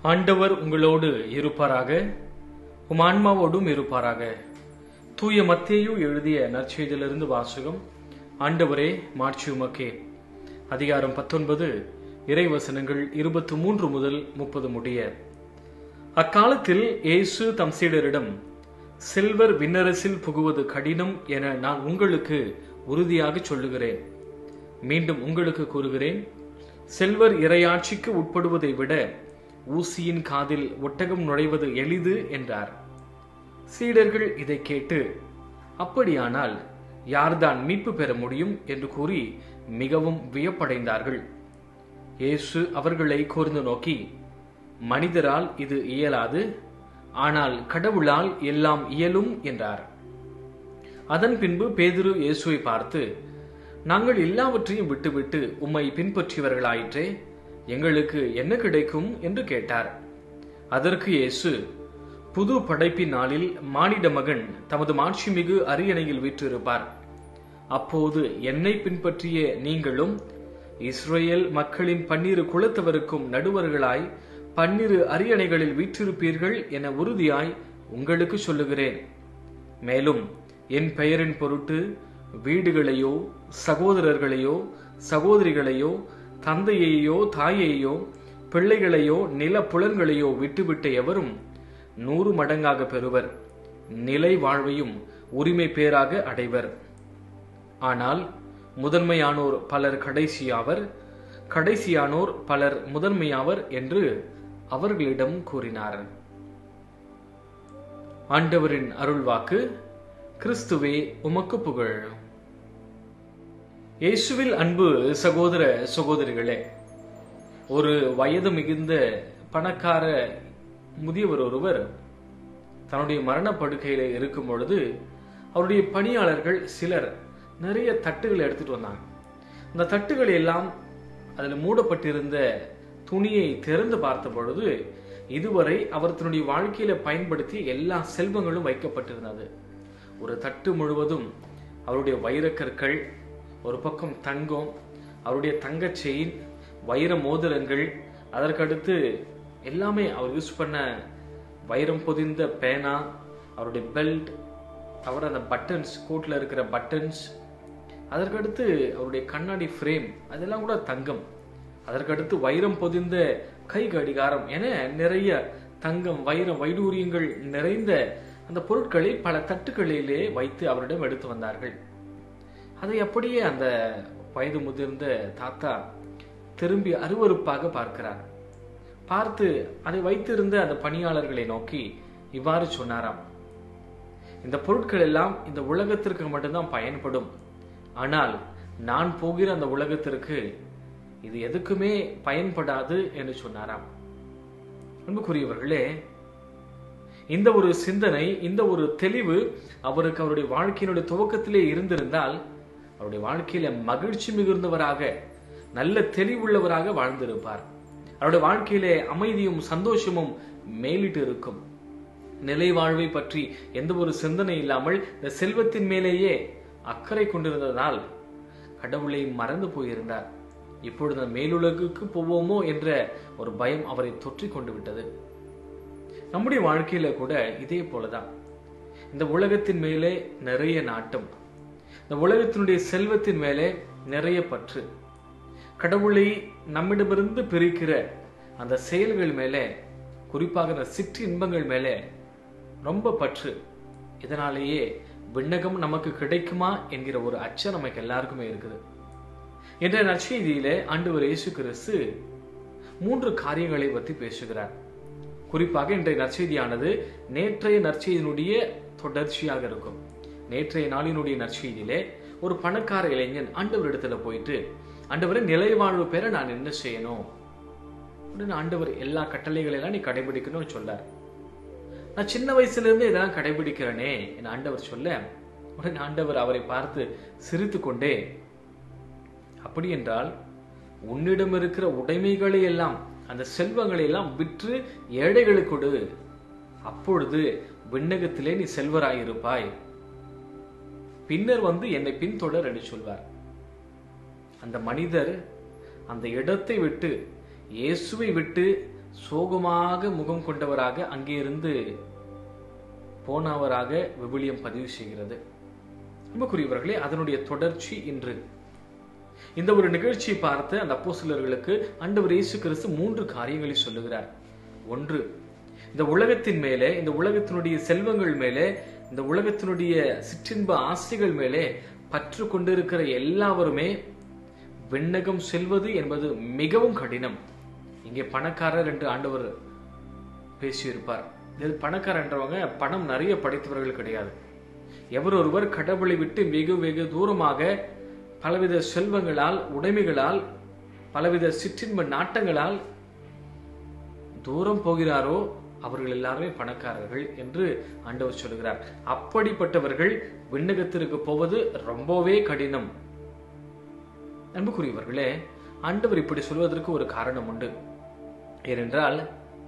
ஆண்டவர் உங்களோடு இருப்பாராக உம் ஆன்மாவோடும் இருப்பாராக தூய மத்தேயு எழுதிய நற்செய்தியிலிருந்து வாசகம் ஆண்டவரே மாட்சி உமக்கே அதிகாரம் பத்தொன்பது இறைவசனங்கள் இருபத்தி மூன்று முதல் முப்பது முடிய அக்காலத்தில் இயேசு தம் சீடரிடம் செல்வர் விண்ணரசில் புகுவது கடினம் என நான் உங்களுக்கு உறுதியாக சொல்லுகிறேன் மீண்டும் உங்களுக்கு கூறுகிறேன் செல்வர் இறையாட்சிக்கு உட்படுவதை விட ஊசியின் காதில் ஒட்டகம் நுழைவது எளிது என்றார் சீடர்கள் இதை கேட்டு அப்படியானால் யார்தான் மீட்பு பெற முடியும் என்று கூறி மிகவும் வியப்படைந்தார்கள் இயேசு அவர்களை கூர்ந்து நோக்கி மனிதரால் இது இயலாது ஆனால் கடவுளால் எல்லாம் இயலும் என்றார் அதன் பின்பு பேதுரு இயேசுவை பார்த்து நாங்கள் எல்லாவற்றையும் விட்டுவிட்டு உம்மை பின்பற்றியவர்களாயிற்றே எங்களுக்கு என்ன கிடைக்கும் என்று கேட்டார் அதற்கு இயேசு புது படைப்பின் நாளில் மானிட மகன் தமது மாட்சிமிகு அரியணையில் வீற்றிருப்பார் அப்போது என்னை பின்பற்றிய நீங்களும் இஸ்ரேல் மக்களின் பன்னிரு குலத்தவருக்கும் நடுவர்களாய் பன்னிரு அரியணைகளில் வீற்றிருப்பீர்கள் என உறுதியாய் உங்களுக்கு சொல்லுகிறேன் மேலும் என் பெயரின் பொருட்டு வீடுகளையோ சகோதரர்களையோ சகோதரிகளையோ தந்தையையோ தாயையோ பிள்ளைகளையோ நில புலன்களையோ விட்டுவிட்ட எவரும் நூறு மடங்காக பெறுவர் நிலை வாழ்வையும் உரிமை பேராக அடைவர் ஆனால் முதன்மையானோர் பலர் கடைசியாவர் கடைசியானோர் பலர் முதன்மையாவர் என்று அவர்களிடம் கூறினார் ஆண்டவரின் அருள்வாக்கு கிறிஸ்துவே உமக்கு புகழ் இயேசுவில் அன்பு சகோதர சகோதரிகளே ஒரு வயது மிகுந்த பணக்கார முதியவர் ஒருவர் தன்னுடைய மரணப்படுக்கையில இருக்கும் பொழுது அவருடைய பணியாளர்கள் சிலர் நிறைய தட்டுகளை எடுத்துட்டு வந்தாங்க அந்த தட்டுகள் எல்லாம் அதில் மூடப்பட்டிருந்த துணியை திறந்து பார்த்த பொழுது இதுவரை அவர் தன்னுடைய வாழ்க்கையில பயன்படுத்திய எல்லா செல்வங்களும் வைக்கப்பட்டிருந்தது ஒரு தட்டு முழுவதும் அவருடைய வைரக்கற்கள் ஒரு பக்கம் தங்கம் அவருடைய தங்க செயின் வைர மோதிரங்கள் அதற்கடுத்து எல்லாமே அவர் யூஸ் பண்ண வைரம் பொதிந்த பேனா அவருடைய பெல்ட் அவர் அந்த பட்டன்ஸ் கோட்டில் இருக்கிற பட்டன்ஸ் அதற்கடுத்து அவருடைய கண்ணாடி ஃப்ரேம் அதெல்லாம் கூட தங்கம் அதற்கடுத்து வைரம் பொதிந்த கை கடிகாரம் என நிறைய தங்கம் வைரம் வைடூரியங்கள் நிறைந்த அந்த பொருட்களை பல தட்டுகளிலே வைத்து அவரிடம் எடுத்து வந்தார்கள் அதை அப்படியே அந்த வயது முதிர்ந்த தாத்தா திரும்பி அருவறுப்பாக பார்க்கிறார் பார்த்து அதை வைத்திருந்த அந்த பணியாளர்களை நோக்கி இவ்வாறு சொன்னாராம் இந்த பொருட்கள் எல்லாம் இந்த உலகத்திற்கு மட்டும்தான் பயன்படும் ஆனால் நான் போகிற அந்த உலகத்திற்கு இது எதுக்குமே பயன்படாது என்று சொன்னாராம் அன்புக்குரியவர்களே இந்த ஒரு சிந்தனை இந்த ஒரு தெளிவு அவருக்கு அவருடைய வாழ்க்கையினுடைய துவக்கத்திலே இருந்திருந்தால் அவருடைய வாழ்க்கையில மகிழ்ச்சி மிகுந்தவராக நல்ல தெளிவுள்ளவராக வாழ்ந்திருப்பார் அவருடைய வாழ்க்கையிலே அமைதியும் சந்தோஷமும் மேலிட்டு இருக்கும் நிலை வாழ்வை பற்றி எந்த ஒரு சிந்தனை இல்லாமல் இந்த செல்வத்தின் மேலேயே அக்கறை கொண்டிருந்ததால் கடவுளை மறந்து போயிருந்தார் இப்பொழுது மேலுலகுக்கு போவோமோ என்ற ஒரு பயம் அவரை தொற்றி கொண்டு விட்டது நம்முடைய வாழ்க்கையில கூட இதே போலதான் இந்த உலகத்தின் மேலே நிறைய நாட்டம் இந்த உலகத்தினுடைய செல்வத்தின் மேலே நிறைய பற்று கடவுளை நம்மிடமிருந்து பிரிக்கிற அந்த செயல்கள் மேலே குறிப்பாக அந்த சிற்று இன்பங்கள் மேலே ரொம்ப பற்று இதனாலேயே விண்ணகம் நமக்கு கிடைக்குமா என்கிற ஒரு அச்சம் நமக்கு எல்லாருக்குமே இருக்குது என்ற நற்செய்தியிலே ஆண்டவர் இயேசு கிறிஸ்து மூன்று காரியங்களை பற்றி பேசுகிறார் குறிப்பாக இன்றைய நற்செய்தியானது நேற்றைய நற்செய்தியினுடைய தொடர்ச்சியாக இருக்கும் நேற்றைய நாளினுடைய நற்செய்தியிலே ஒரு பணக்கார இளைஞன் ஆண்டவர் இடத்துல போயிட்டு ஆண்டவரை நிலை வாழ்வு பெற நான் என்ன செய்யணும் அப்படின்னு ஆண்டவர் எல்லா கட்டளைகளெல்லாம் நீ கடைபிடிக்கணும்னு சொல்லார் நான் சின்ன வயசுல இருந்து இதெல்லாம் கடைபிடிக்கிறேனே என் ஆண்டவர் சொல்ல உடனே ஆண்டவர் அவரை பார்த்து சிரித்து கொண்டே அப்படி என்றால் உன்னிடம் இருக்கிற உடைமைகளை எல்லாம் அந்த செல்வங்களை எல்லாம் விற்று ஏழைகளுக்கு கொடு அப்பொழுது விண்ணகத்திலே நீ செல்வராயிருப்பாய் பின்னர் வந்து என்னை பின்தொடர் என்று சொல்வார் அந்த மனிதர் அந்த இடத்தை விட்டு இயேசுவை விட்டு சோகமாக முகம் கொண்டவராக அங்கே இருந்து போனவராக விவிலியம் பதிவு செய்கிறது அன்புக்குரியவர்களே அதனுடைய தொடர்ச்சி இன்று இந்த ஒரு நிகழ்ச்சியை பார்த்து அந்த அப்போஸ்தலர்களுக்கு ஆண்டவர் இயேசு கிறிஸ்து மூன்று காரியங்களை சொல்லுகிறார் ஒன்று இந்த உலகத்தின் மேலே இந்த உலகத்தினுடைய செல்வங்கள் மேலே இந்த உலகத்தினுடைய சிற்றின்ப ஆசைகள் மேலே பற்று கொண்டிருக்கிற எல்லாவருமே விண்ணகம் செல்வது என்பது மிகவும் கடினம் இங்கே பணக்காரர் என்று ஆண்டவர் பேசியிருப்பார் இது பணக்காரர் என்றவங்க பணம் நிறைய படைத்தவர்கள் கிடையாது எவர் ஒருவர் கடவுளை விட்டு வெகு வெகு தூரமாக பலவித செல்வங்களால் உடைமைகளால் பலவித சிற்றின்ப நாட்டங்களால் தூரம் போகிறாரோ அவர்கள் எல்லாருமே பணக்காரர்கள் என்று ஆண்டவர் சொல்கிறார் அப்படிப்பட்டவர்கள் விண்ணகத்திற்கு போவது ரொம்பவே கடினம் அன்புக்குரியவர்களே ஆண்டவர் இப்படி சொல்வதற்கு ஒரு காரணம் உண்டு ஏனென்றால்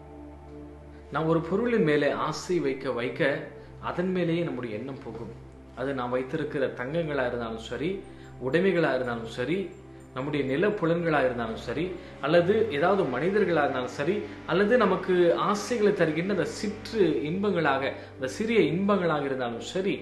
நாம் ஒரு பொருளின் மேலே ஆசை வைக்க வைக்க அதன் மேலேயே நம்முடைய எண்ணம் போகும் அது நாம் வைத்திருக்கிற தங்கங்களா இருந்தாலும் சரி உடைமைகளா இருந்தாலும் சரி நம்முடைய நில புலன்களா இருந்தாலும் சரி அல்லது ஏதாவது மனிதர்களா இருந்தாலும் சரி அல்லது நமக்கு ஆசைகளை தருகின்ற அந்த சிற்று இன்பங்களாக அந்த சிறிய இன்பங்களாக இருந்தாலும் சரி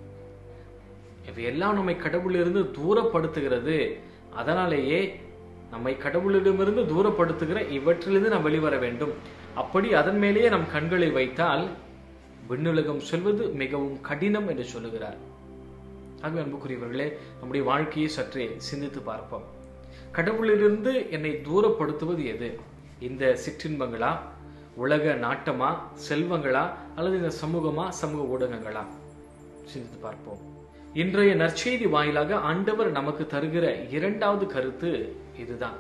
இவையெல்லாம் நம்மை கடவுளிலிருந்து தூரப்படுத்துகிறது அதனாலேயே நம்மை கடவுளிடமிருந்து தூரப்படுத்துகிற இவற்றிலிருந்து நாம் வெளிவர வேண்டும் அப்படி அதன் மேலேயே நம் கண்களை வைத்தால் விண்ணுலகம் செல்வது மிகவும் கடினம் என்று சொல்லுகிறார் ஆகவே அன்புக்குரியவர்களே நம்முடைய வாழ்க்கையை சற்றே சிந்தித்து பார்ப்போம் கடவுளிலிருந்து என்னை தூரப்படுத்துவது எது இந்த சிற்றின்பங்களா உலக நாட்டமா செல்வங்களா அல்லது இந்த சமூகமா சமூக ஊடகங்களா சிந்தித்து பார்ப்போம் இன்றைய நற்செய்தி வாயிலாக ஆண்டவர் நமக்கு தருகிற இரண்டாவது கருத்து இதுதான்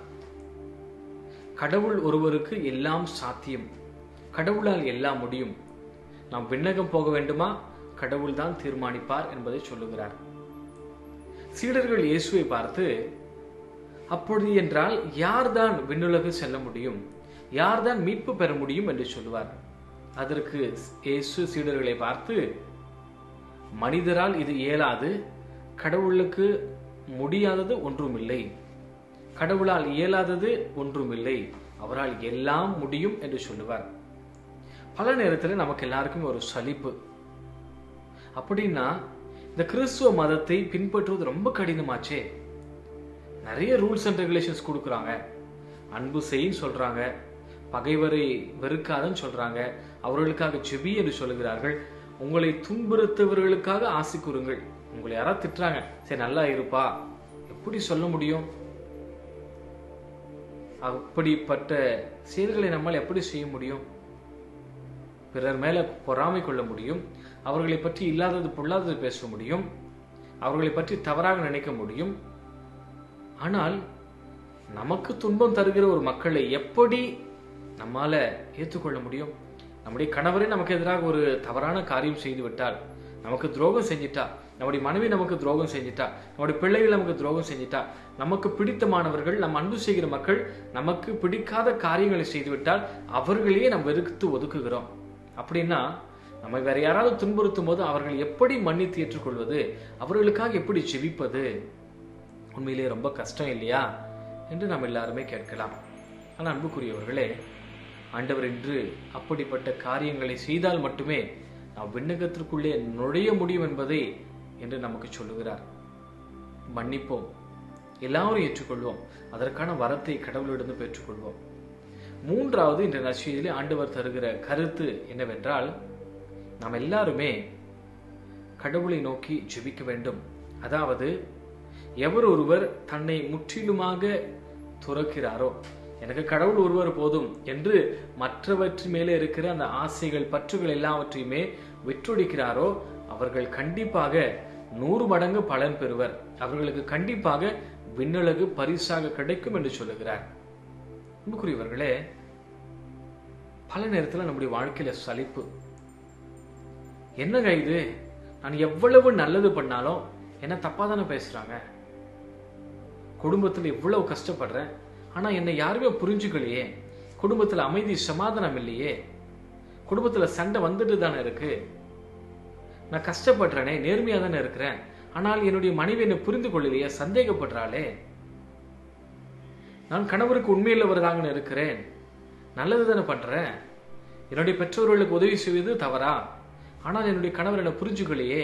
கடவுள் ஒருவருக்கு எல்லாம் சாத்தியம் கடவுளால் எல்லாம் முடியும் நாம் விண்ணகம் போக வேண்டுமா கடவுள் தான் தீர்மானிப்பார் என்பதை சொல்லுகிறார் சீடர்கள் இயேசுவை பார்த்து அப்பொழுது என்றால் யார்தான் விண்ணுலகு செல்ல முடியும் யார்தான் மீட்பு பெற முடியும் என்று சொல்லுவார் அதற்கு இயேசு சீடர்களை பார்த்து மனிதரால் இது இயலாது கடவுளுக்கு முடியாதது ஒன்றுமில்லை கடவுளால் இயலாதது ஒன்றுமில்லை அவரால் எல்லாம் முடியும் என்று சொல்லுவார் பல நேரத்தில் நமக்கு எல்லாருக்கும் ஒரு சலிப்பு அப்படின்னா இந்த கிறிஸ்துவ மதத்தை பின்பற்றுவது ரொம்ப கடினமாச்சே நிறைய ரூல்ஸ் அண்ட் ரெகுலேஷன்ஸ் கொடுக்குறாங்க அன்பு செய்ன்னு சொல்றாங்க பகைவரை வெறுக்காதன்னு சொல்றாங்க அவர்களுக்காக செவி என்று சொல்லுகிறார்கள் உங்களை துன்புறுத்தவர்களுக்காக ஆசை கூறுங்கள் உங்களை யாராவது திட்டுறாங்க சரி நல்லா இருப்பா எப்படி சொல்ல முடியும் அப்படிப்பட்ட செயல்களை நம்மால் எப்படி செய்ய முடியும் பிறர் மேல பொறாமை கொள்ள முடியும் அவர்களை பற்றி இல்லாதது பொல்லாதது பேச முடியும் அவர்களை பற்றி தவறாக நினைக்க முடியும் ஆனால் நமக்கு துன்பம் தருகிற ஒரு மக்களை எப்படி நம்மால ஏற்றுக்கொள்ள முடியும் நம்முடைய கணவரே நமக்கு எதிராக ஒரு தவறான காரியம் செய்து விட்டால் நமக்கு துரோகம் செஞ்சிட்டா நம்முடைய மனைவி நமக்கு துரோகம் செஞ்சிட்டா நம்முடைய பிள்ளைகள் நமக்கு துரோகம் செஞ்சிட்டா நமக்கு பிடித்தமானவர்கள் நம் அன்பு செய்கிற மக்கள் நமக்கு பிடிக்காத காரியங்களை செய்துவிட்டால் அவர்களையே நாம் வெறுத்து ஒதுக்குகிறோம் அப்படின்னா நம்ம வேற யாராவது துன்புறுத்தும் போது அவர்கள் எப்படி மன்னித்து ஏற்றுக்கொள்வது அவர்களுக்காக எப்படி ஜெபிப்பது உண்மையிலேயே ரொம்ப கஷ்டம் இல்லையா என்று நாம் எல்லாருமே கேட்கலாம் ஆனால் அன்புக்குரியவர்களே ஆண்டவர் என்று அப்படிப்பட்ட காரியங்களை செய்தால் மட்டுமே நாம் விண்ணகத்திற்குள்ளே நுழைய முடியும் என்பதை என்று நமக்கு சொல்லுகிறார் மன்னிப்போம் எல்லாரும் ஏற்றுக்கொள்வோம் அதற்கான வரத்தை கடவுளிடம் பெற்றுக்கொள்வோம் மூன்றாவது இந்த நற்செய்தியிலே ஆண்டவர் தருகிற கருத்து என்னவென்றால் நாம் எல்லாருமே கடவுளை நோக்கி ஜெபிக்க வேண்டும் அதாவது எவர் ஒருவர் தன்னை முற்றிலுமாக துறக்கிறாரோ எனக்கு கடவுள் ஒருவர் போதும் என்று மற்றவற்றின் மேலே இருக்கிற அந்த ஆசைகள் பற்றுகள் எல்லாவற்றையுமே விற்றொடிக்கிறாரோ அவர்கள் கண்டிப்பாக நூறு மடங்கு பலன் பெறுவர் அவர்களுக்கு கண்டிப்பாக விண்ணழகு பரிசாக கிடைக்கும் என்று சொல்லுகிறார் அன்புக்குரியவர்களே பல நேரத்தில் நம்முடைய வாழ்க்கையில சலிப்பு என்னங்க இது நான் எவ்வளவு நல்லது பண்ணாலும் என்ன தப்பா தானே பேசுறாங்க குடும்பத்தில் இவ்வளவு கஷ்டப்படுறேன் ஆனா என்னை யாருமே புரிஞ்சுக்கலையே குடும்பத்துல அமைதி சமாதானம் இல்லையே குடும்பத்துல சண்டை வந்துட்டு தானே இருக்கு நான் கஷ்டப்படுறேனே நேர்மையா தானே இருக்கிறேன் ஆனால் என்னுடைய மனைவி என்னை புரிந்து கொள்ளலையே சந்தேகப்படுறாளே நான் கணவருக்கு உண்மையுள்ளவராக இருக்கிறேன் நல்லது தானே பண்றேன் என்னுடைய பெற்றோர்களுக்கு உதவி செய்வது தவறா ஆனால் என்னுடைய கணவர் என்னை புரிஞ்சுக்கலையே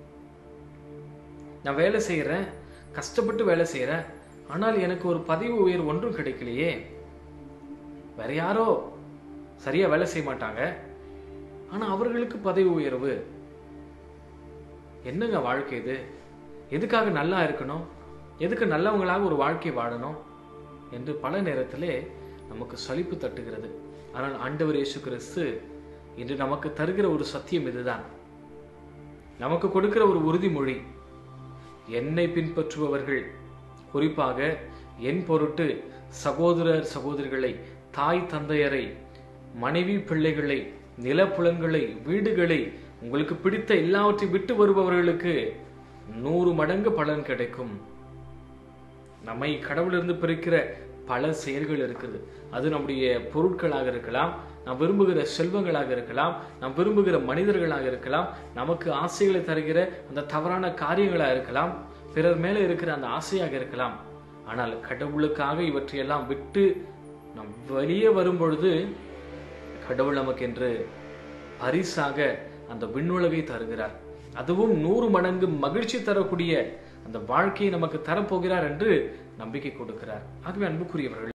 நான் வேலை செய்யறேன் கஷ்டப்பட்டு வேலை செய்யறேன் ஆனால் எனக்கு ஒரு பதவி உயர்வு ஒன்றும் கிடைக்கலையே வேற யாரோ சரியா வேலை செய்ய மாட்டாங்க ஆனா அவர்களுக்கு பதவி உயர்வு என்னங்க வாழ்க்கை இது எதுக்காக நல்லா இருக்கணும் எதுக்கு நல்லவங்களாக ஒரு வாழ்க்கை வாழணும் என்று பல நேரத்திலே நமக்கு சலிப்பு தட்டுகிறது ஆனால் ஆண்டவர் இயேசு கிறிஸ்து இன்று நமக்கு தருகிற ஒரு சத்தியம் இதுதான் நமக்கு கொடுக்கிற ஒரு உறுதிமொழி என்னை பின்பற்றுபவர்கள் குறிப்பாக என் பொருட்டு சகோதரர் சகோதரிகளை தாய் தந்தையரை மனைவி பிள்ளைகளை நிலப்புலன்களை வீடுகளை உங்களுக்கு பிடித்த எல்லாவற்றையும் விட்டு வருபவர்களுக்கு நூறு மடங்கு பலன் கிடைக்கும் நம்மை கடவுளிலிருந்து பிரிக்கிற பல செயல்கள் இருக்குது அது நம்முடைய பொருட்களாக இருக்கலாம் நாம் விரும்புகிற செல்வங்களாக இருக்கலாம் நாம் விரும்புகிற மனிதர்களாக இருக்கலாம் நமக்கு ஆசைகளை தருகிற அந்த தவறான காரியங்களாக இருக்கலாம் பிறர் மேலே இருக்கிற அந்த ஆசையாக இருக்கலாம் ஆனால் கடவுளுக்காக இவற்றையெல்லாம் விட்டு நம் வெளியே வரும் பொழுது கடவுள் நமக்கு என்று பரிசாக அந்த விண்ணுலகை தருகிறார் அதுவும் நூறு மடங்கு மகிழ்ச்சி தரக்கூடிய அந்த வாழ்க்கையை நமக்கு தரப்போகிறார் என்று நம்பிக்கை கொடுக்கிறார் ஆகவே அன்புக்குரியவர்கள்